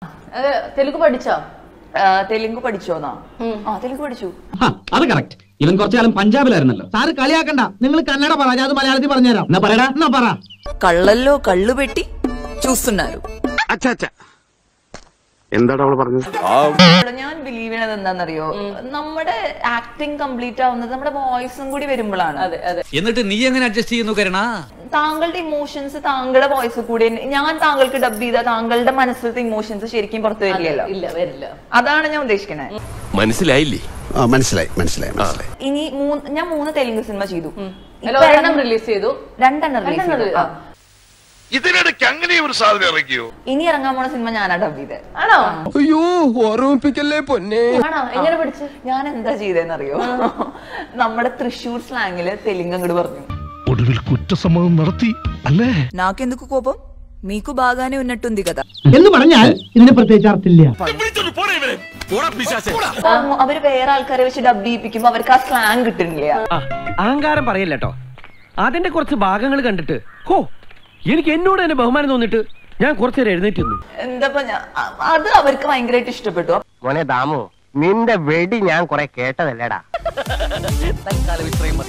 അത് തെലുങ്ക് പഠിച്ചോ ആ, തെലുങ്ക് പഠിച്ചോന്നാ ആ തെലുങ്ക് പഠിച്ചു അത് കറക്റ്റ് ഇവൻ കുറച്ചു കാലം പഞ്ചാബിലായിരുന്നല്ലോ സാറ് കളിയാക്കണ്ട നിങ്ങൾ കന്നഡ പറ ഞാൻ അത് മലയാളത്തിൽ പറഞ്ഞുതരാം എന്നാ പറയടാ എന്നാ പറ కళ్ళల్లో కళ్ళు పెట్టి చూస్తున్నారు അച്ഛാ അച്ഛാ എന്താണ് അവള് പറഞ്ഞത് ഞാൻ ബിലീവ് ചെയ്യണത് എന്താണെന്നറിയോ നമ്മുടെ ആക്ടിങ് കംപ്ലീറ്റ് ആവുന്നത് നമ്മുടെ വോയിസും കൂടി വരുമ്പോഴാണ് അതെ അതെ എന്നിട്ട് നീ എങ്ങനെ അഡ്ജസ്റ്റ് ചെയ്യുന്നു കരണ താങ്കളുടെ ഇമോഷൻസ് താങ്കളുടെ വോയിസ് കൂടി ഞാൻ താങ്കൾക്ക് ഡബ് ചെയ്ത താങ്കളുടെ മനസ്സിലത്തെ ഇമോഷൻസ് ശരിക്കും പുറത്തു വരില്ലല്ലോ ഇല്ല വരില്ല അതാണ് ഞാൻ ഉദ്ദേശിക്കുന്നത് മനസ്സിലായില്ലേ മനസ്സിലായി മനസ്സിലായി മനസ്സിലായി ഇനി മൂന്ന് ഞാൻ മൂന്ന് തെലുങ്ക് സിനിമ ചെയ്തു അതിൽ ഇപ്പൊ ഒരെണ്ണം ഇറങ്ങുന്ന- റിലീസ് ചെയ്തു രണ്ടെണ്ണം റിലീസ് രണ്ടെണ്ണം ചെയ്തു ആ. ആ. ഇതിനിടയ്ക്ക് അങ്ങനെ ഒരു സാധനം ഇറക്കിയോ ഇനി ഇറങ്ങാൻ പോണ സിനിമ ഞാനാ ഡബ് ചെയ്തത് ആണോ അയ്യോ ഓർമ്മിപ്പിക്കല്ലേ പൊന്നെ ആണോ എങ്ങനെ പഠിച്ചു ഞാൻ എന്താ ചെയ്തതെന്നറിയോ നമ്മുടെ തൃശ്ശൂർ സ്ലാങ്ങില് തെലുങ്ക് അങ്ങോട്ട് പറഞ്ഞു ഒടുവിൽ കുറ്റസമ്മതം നടത്തി അല്ലേ నాకెందుకు కోపం మీకు బాగానే ఉన్నట్టుంది కదా എന്ന് പറഞ്ഞാൽ ഇതിന് പ്രത്യേകിച്ച് അർത്ഥമില്ല അപ്പൊ അവര് വേറെ ആൾക്കാരെ വെച്ച് ഡബ് ചെയ്യിപ്പിക്കുമ്പോ അവർക്ക് ആ സ്ലാങ് കിട്ടുന്നില്ല അഹങ്കാരം പറയല്ലോ അതിന്റെ കുറച്ച് ഭാഗങ്ങൾ കണ്ടിട്ട് ഹോ എനിക്ക് എന്നോട് തന്നെ ബഹുമാനം തോന്നിട്ട് ഞാൻ കുറച്ചേരം എഴുന്നേറ്റ് നിന്നു എന്താ ഞാൻ അ- അത് അവർക്ക് ഭയങ്കരമായിട്ട് ഇഷ്ടപ്പെട്ടു മോനെ ദാമു നിന്റെ വെടി ഞാൻ കുറെ കേട്ടതല്ലേടാ തൽക്കാലം ഇത്രയും മതി